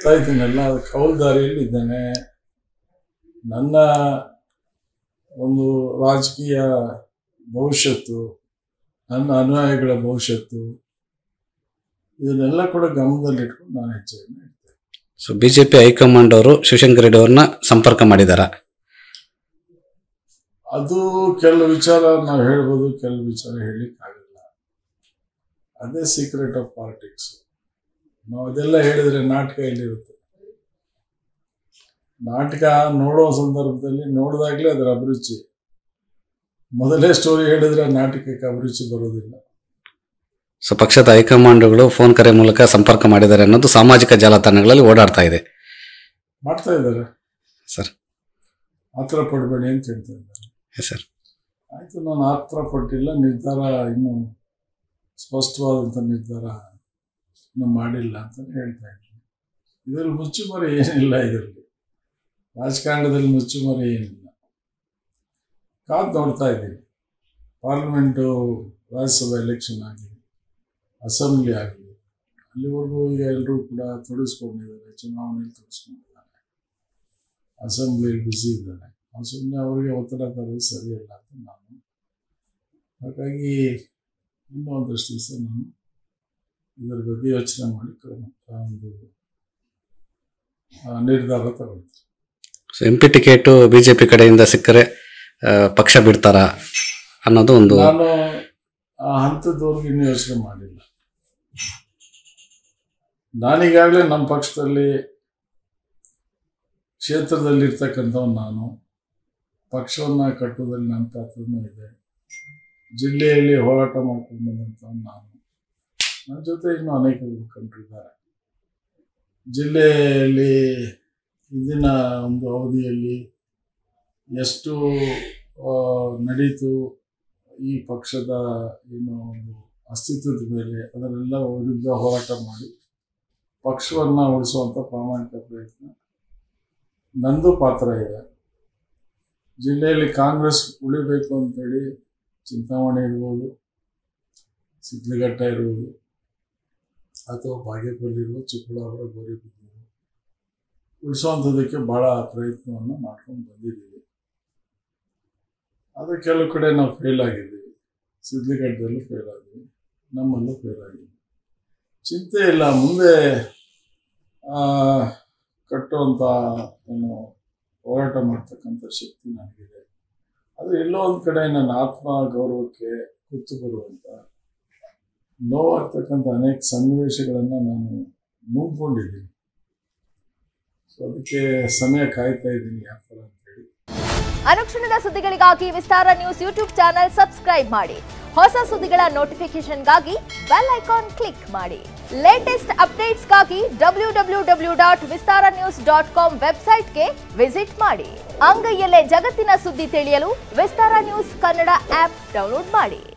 ಹೇಳ್ತಾ ಇದ್ದೀನಲ್ಲ ಅದು ಕೌಲ್ದಾರಿಯಲ್ಲಿ ಇದ್ದೇನೆ ನನ್ನ ಒಂದು ರಾಜಕೀಯ ಭವಿಷ್ಯತ್ತು ನನ್ನ ಅನುಯಾಯಿಗಳ ಭವಿಷ್ಯತ್ತು ಇದನ್ನೆಲ್ಲ ಕೂಡ ಗಮನದಲ್ಲಿಟ್ಕೊಂಡು ನಾನು ಹೆಜ್ಜೆಯನ್ನು ಇಡ್ತೇನೆ ಸೊ ಬಿಜೆಪಿ ಹೈಕಮಾಂಡ್ ಅವರು ಶಿವಶಂಕರ್ ರೆಡ್ಡಿ ಅವ್ರನ್ನ ಸಂಪರ್ಕ ಮಾಡಿದಾರ ಅದು ಕೆಲವು ವಿಚಾರ ನಾವು ಹೇಳ್ಬೋದು ಕೆಲವು ವಿಚಾರ ಹೇಳಲಿಕ್ಕಾಗಲ್ಲ ಅದೇ ಸೀಕ್ರೆಟ್ ಆಫ್ ಪಾಲಿಟಿಕ್ಸ್ ನಾವು ಅದೆಲ್ಲ ಹೇಳಿದ್ರೆ ನಾಟಕ ಎಲ್ಲಿರುತ್ತೆ ನಾಟಕ ನೋಡೋ ಸಂದರ್ಭದಲ್ಲಿ ನೋಡಿದಾಗಲೇ ಅದರ ಅಭಿರುಚಿ ಮೊದಲೇ ಸ್ಟೋರಿ ಹೇಳಿದ್ರೆ ನಾಟಕಕ್ಕೆ ಅಭಿರುಚಿ ಬರೋದಿಲ್ಲ ಸೊ ಪಕ್ಷದ ಹೈಕಮಾಂಡ್ಗಳು ಫೋನ್ ಕರೆ ಮೂಲಕ ಸಂಪರ್ಕ ಮಾಡಿದ್ದಾರೆ ಅನ್ನೋದು ಸಾಮಾಜಿಕ ಜಾಲತಾಣಗಳಲ್ಲಿ ಓಡಾಡ್ತಾ ಇದೆ ಮಾಡ್ತಾ ಇದ್ದಾರೆ ಸರ್ ಆತರ ಪಡಬೇಡಿ ಅಂತ ಹೇಳ್ತಾ ಇದ್ದಾರೆ ಎಸ್ ಸರ್ ಆಯ್ತು ನಾನು ಆತರ ಪಟ್ಟಿಲ್ಲ ನಿರ್ಧಾರ ಇನ್ನೂ ಸ್ಪಷ್ಟವಾದಂಥ ನಿರ್ಧಾರ ಇನ್ನೂ ಮಾಡಿಲ್ಲ ಅಂತ ಹೇಳ್ತಾ ಇದ್ದೀನಿ ಇದರಲ್ಲಿ ಮುಚ್ಚುಮರೆ ಏನಿಲ್ಲ ಇದರಲ್ಲಿ ರಾಜಕಾರಣದಲ್ಲಿ ಮುಚ್ಚುಮರೆ ಏನಿಲ್ಲ ಕಾದು ನೋಡ್ತಾ ಇದ್ದೀನಿ ಪಾರ್ಲಿಮೆಂಟು ರಾಜ್ಯಸಭಾ ಎಲೆಕ್ಷನ್ ಆಗಲಿ ಅಸೆಂಬ್ಲಿ ಆಗಲಿ ಅಲ್ಲಿವರೆಗೂ ಈಗ ಎಲ್ಲರೂ ಕೂಡ ತೊಡಗಿಸ್ಕೊಂಡಿದ್ದಾರೆ ಚುನಾವಣೆಯಲ್ಲಿ ತೊಡಗಿಸ್ಕೊಂಡಿದ್ದಾರೆ ಅಸೆಂಬ್ಲಿಯಲ್ಲಿ ಬ್ಯುಸಿ ಇದ್ದಾರೆ ನಾವು ಸುಮ್ಮನೆ ಅವರಿಗೆ ಒತ್ತಡ ತರೋದು ಸರಿಯಲ್ಲ ಅಂತ ನಾನು ಹಾಗಾಗಿ ಇನ್ನೂ ಒಂದಷ್ಟು ದಿವಸ ನಾನು ಇದರ ಬಗ್ಗೆ ಯೋಚನೆ ಮಾಡಿ ಕ್ರಮ ಒಂದು ಆ, ನಿರ್ಧಾರ ತಗೊಳ್ತೀನಿ so M P ticket BJP ಕಡೆಯಿಂದ ಸಿಕ್ಕರೆ ಆ, ಪಕ್ಷ ಬಿಡ್ತಾರ ಅನ್ನೋದು ಒಂದು ನಾನು ಆ ಹಂತದವರೆಗೆ ಇನ್ನೂ ಯೋಚನೆ ಮಾಡಿಲ್ಲ ನಾನೀಗಾಗಲೇ ನಮ್ಮ ಪಕ್ಷದಲ್ಲಿ ಕ್ಷೇತ್ರದಲ್ಲಿರ್ತಕ್ಕಂಥವ್ನು ನಾನು ಪಕ್ಷವನ್ನು ಕಟ್ಟುವುದರಲ್ಲಿ ನನ್ನ ಪಾತ್ರನೂ ಇದೆ ಜಿಲ್ಲೆಯಲ್ಲಿ ಹೋರಾಟ ಮಾಡ್ಕೊಂಡು ಬಂದಂಥವ್ನು ನಾನು ನನ್ನ ಜೊತೆ ಇನ್ನೂ ಅನೇಕ ಮುಖಂಡರಿದ್ದಾರೆ ಜಿಲ್ಲೆಯಲ್ಲಿ ಇಂದಿನ ಒಂದು ಅವಧಿಯಲ್ಲಿ ಎಷ್ಟು ಆ, ನಡೀತು ಈ ಪಕ್ಷದ ಏನು ಒಂದು ಅಸ್ತಿತ್ವದ ಮೇಲೆ ಅದನ್ನೆಲ್ಲ ವಿರುದ್ಧ ಹೋರಾಟ ಮಾಡಿ ಪಕ್ಷವನ್ನು ಉಳಿಸುವಂಥ ಪ್ರಾಮಾಣಿಕ ಪ್ರಯತ್ನ ನಂದು ಪಾತ್ರ ಇದೆ ಜಿಲ್ಲೆಯಲ್ಲಿ ಕಾಂಗ್ರೆಸ್ ಉಳಿಬೇಕು ಅಂತೇಳಿ ಚಿಂತಾಮಣಿ ಇರ್ಬೋದು ಸಿದ್ಲಘಟ್ಟ ಇರ್ಬೋದು ಅಥವಾ ಬಾಗೇಪಲ್ಲಿ ಇರ್ಬೋದು ಚಿಕ್ಕಬಳ್ಳಾಪುರ ಗೋರಿಬಿದ್ದೂರು ಉಳಿಸುವಂಥದ್ದಕ್ಕೆ ಭಾಳ ಪ್ರಯತ್ನವನ್ನು ಮಾಡ್ಕೊಂಡು ಬಂದಿದ್ದೀವಿ ಆದರೆ ಕೆಲವು ಕಡೆ ನಾವು ಫೇಲ್ ಆಗಿದ್ದೀವಿ ಸಿದ್ಲಿಘಟ್ಟದಲ್ಲೂ ಫೇಲ್ ಆಗಿದ್ದೀವಿ ನಮ್ಮಲ್ಲೂ ಫೇಲ್ ಆಗಿದ್ದೀವಿ ಚಿಂತೆ ಇಲ್ಲ ಮುಂದೆ ಆ, ಕಟ್ಟುವಂಥ ಏನು ಹೋರಾಟ ಮಾಡ್ತಕ್ಕಂಥ ಶಕ್ತಿ ನನಗಿದೆ ಅದು ಎಲ್ಲೋ ಒಂದು ಕಡೆ ನನ್ನ ಆತ್ಮ ಗೌರವಕ್ಕೆ ಕುತ್ತು ಬರುವಂಥ ನೋವಾಗ್ತಕ್ಕಂಥ ಅನೇಕ ಸನ್ನಿವೇಶಗಳನ್ನು ನಾನು ನುಂಗ್ಕೊಂಡಿದ್ದೀನಿ ಸೊ ಅದಕ್ಕೆ ಸಮಯ ಕಾಯ್ತಾ ಇದ್ದೀನಿ ಯಾವ ಥರ ಅಂತೇಳಿ ಅನುಕ್ಷಣದ ಸುದ್ದಿಗಳಿಗಾಗಿ Vistara news YouTube channel subscribe ಮಾಡಿ ಹೊಸ ಸುದ್ದಿಗಳ ನೋಟಿಫಿಕೇಶನ್ಗಾಗಿ ಬೆಲ್ ಐಕಾನ್ ಕ್ಲಿಕ್ ಮಾಡಿ ಲೇಟೆಸ್ಟ್ ಅಪ್ಡೇಟ್ಸ್ಗಾಗಿ W W W dot Vistara news dot com ವೆಬ್ಸೈಟ್ಗೆ ವಿಸಿಟ್ ಮಾಡಿ ಅಂಗೈಯಲ್ಲೇ ಜಗತ್ತಿನ ಸುದ್ದಿ ತಿಳಿಯಲು Vistara news Kannada app download ಮಾಡಿ